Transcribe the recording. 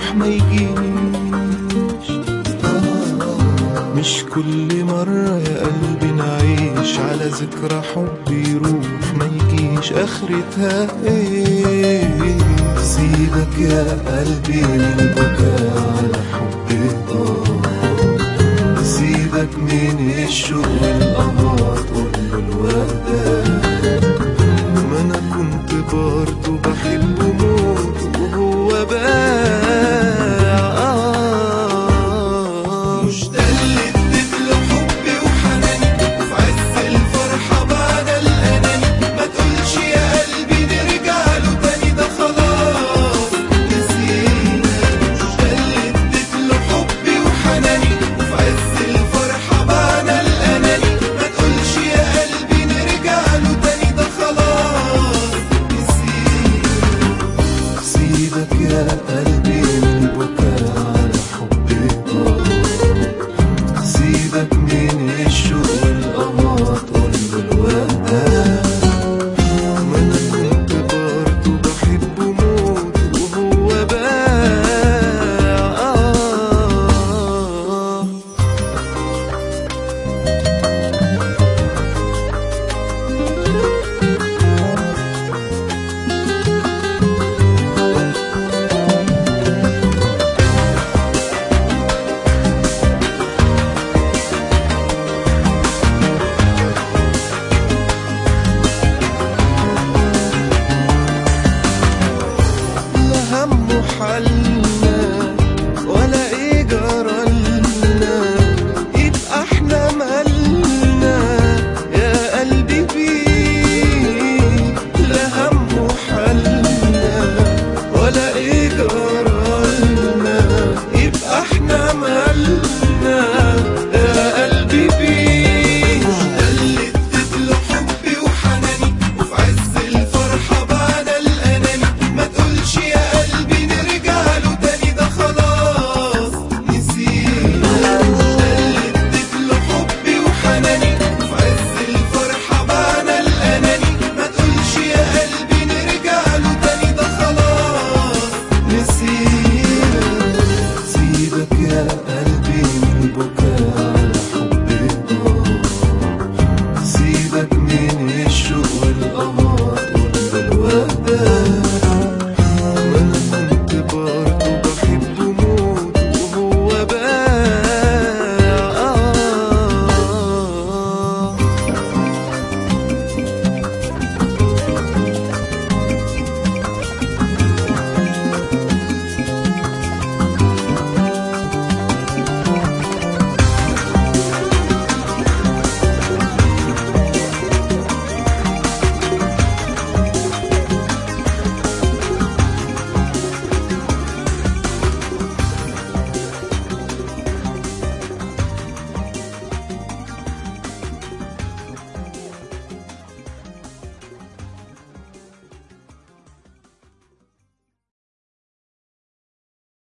يروح ما يجيش مش كل مرة يا قلبي نعيش على ذكرى حب يروح ما يجيش آخرتها ايه سيبك يا قلبي من البكاء على حب ضاع سيبك من الشوق والقمر كله الوردة ما انا كنت برضه بحبه موت وهو باع مش ده اللي اديت له حبي وحناني وفي عز الفرحة بعد الأناني ما تقولش يا قلبي نرجع له تاني ده خلاص نسينا مش ده اللي اديت له حبي وحناني وفي عز الفرحة بعد الأناني ما تقولش يا قلبي نرجع له تاني ده خلاص نسينا سيبك يا قلبي من البكاء على حبي ضاع سيبك من الشوق والقمر كل الوداع ما انا كنت برضه بحبه موت وهو باع لا همه حل